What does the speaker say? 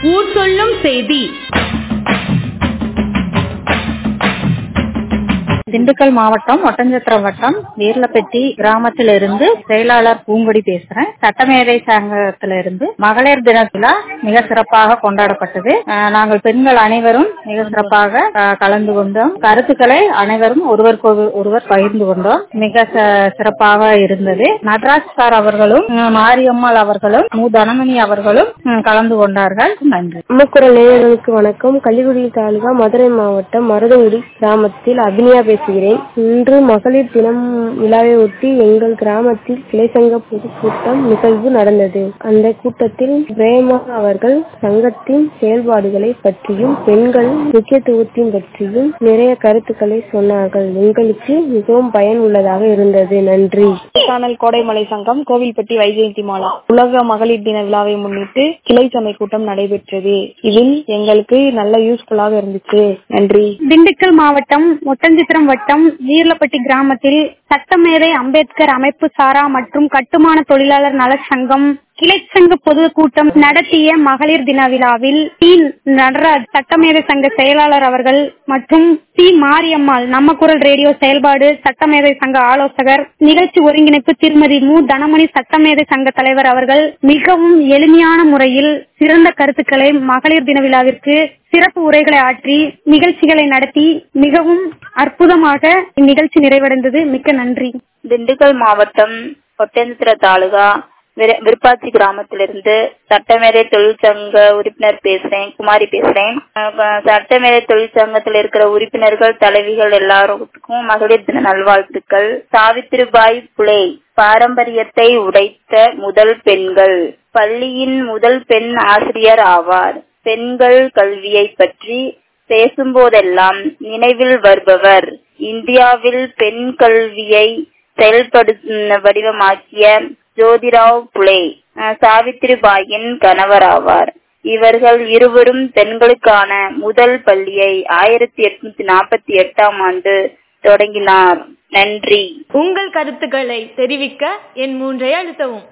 ஊர் சொல்லும் செய்தி திண்டுக்கல் மாவட்டம் ஒட்டஞ்சத்திரம் வட்டம் வீர்லப்பட்டி கிராமத்திலிருந்து செயலாளர் பூங்கொடி பேசுறேன் சட்டமேதை சங்கத்திலிருந்து மகளிர் தின விழா மிக சிறப்பாக கொண்டாடப்பட்டது அஹ், நாங்கள் பெண்கள் அனைவரும் மிக சிறப்பாக அஹ், கலந்து கொண்டோம் கருத்துக்களை அனைவரும் ஒருவருக்கு ஒரு- ஒருவர் பகிர்ந்து கொண்டோம் மிக ச- சிறப்பாக இருந்தது நடராஜ் சார் அவர்களும் அஹ், மாரியம்மாள் அவர்களும் மு தனமணி அவர்களும் அஹ், கலந்து கொண்டார்கள் நன்றி அம்முக்குரல் நேயர்களுக்கு வணக்கம் கள்ளிக்குடி தாலுகா மதுரை மாவட்டம் மருதங்குடி கிராமத்தில் அபினியா பேசுகிறேன் இன்று மகளிர் தினம் விழாவை ஒட்டி எங்கள் கிராமத்தில் கிளை சங்க பொதுக்கூட்டம் நிகழ்வு நடந்தது அந்த கூட்டத்தில் பிரேமா அவர்கள் சங்கத்தின் செயல்பாடுகளை பற்றியும் பெண்கள் முக்கியத்துவத்தின் பற்றியும் நிறைய கருத்துக்களை சொன்னார்கள் எங்களுக்கு மிகவும் பயனுள்ளதாக இருந்தது நன்றி கொடைக்கானல் கோடைமலை சங்கம் கோவில்பட்டி வைஜெயந்தி மாலா உலக மகளிர் தின விழாவை முன்னிட்டு கிளை சபை கூட்டம் நடைபெற்றது இதில் எங்களுக்கு நல்ல யூஸ்ஃபுல்லாக இருந்துச்சு நன்றி திண்டுக்கல் மாவட்டம் ஒட்டஞ்சித்திரம் வட்டம் வீர்லப்பட்டி கிராமத்தில் சட்டமேதை அம்பேத்கர் அமைப்பு சாரா மற்றும் கட்டுமான தொழிலாளர் நலச் சங்கம் கிளைச்சங்க பொதுக்கூட்டம் நடத்திய மகளிர் தின விழாவில் டி நடராஜ் சட்டமேதை சங்க செயலாளர் அவர்கள் மற்றும் சி மாரியம்மாள் நம்ம குரல் ரேடியோ செயல்பாடு சட்டமேதை சங்க ஆலோசகர் நிகழ்ச்சி ஒருங்கிணைப்பு திருமதி மு தனமணி சட்டமேதை சங்க தலைவர் அவர்கள் மிகவும் எளிமையான முறையில் சிறந்த கருத்துக்களை மகளிர் தின விழாவிற்கு சிறப்பு உரைகளை ஆற்றி நிகழ்ச்சிகளை நடத்தி மிகவும் அற்புதமாக இந்நிகழ்ச்சி நிறைவடைந்தது மிக்க நன்றி திண்டுக்கல் மாவட்டம் ஒட்டன்சித்திர தாலுகா விர- விருப்பாச்சி கிராமத்திலிருந்து சட்டமேதை தொழிற்சங்க உறுப்பினர் பேசுறேன் குமாரி பேசுறேன் அஹ் சட்டமேதை தொழிற்சங்கத்தில் இருக்கிற உறுப்பினர்கள் தலைவிகள் எல்லாருக்கும் மகளிர் தின நல்வாழ்த்துக்கள் சாவித்திரிபாய் புலே பாரம்பரியத்தை உடைத்த முதல் பெண்கள் பள்ளியின் முதல் பெண் ஆசிரியர் ஆவார் பெண்கள் கல்வியை பற்றி பேசும்போதெல்லாம் நினைவில் வருபவர் இந்தியாவில் பெண் கல்வியை செயல்படு வடிவமாக்கிய ஜோதிராவ் புலே அஹ் சாவித்திரிபாயின் கணவர் ஆவார் இவர்கள் இருவரும் பெண்களுக்கான முதல் பள்ளியை ஆயிரத்தி எட்நூத்தி நாற்பத்தி எட்டாம் ஆண்டு தொடங்கினார் நன்றி உங்கள் கருத்துக்களை தெரிவிக்க என் மூன்றை அழுத்தவும்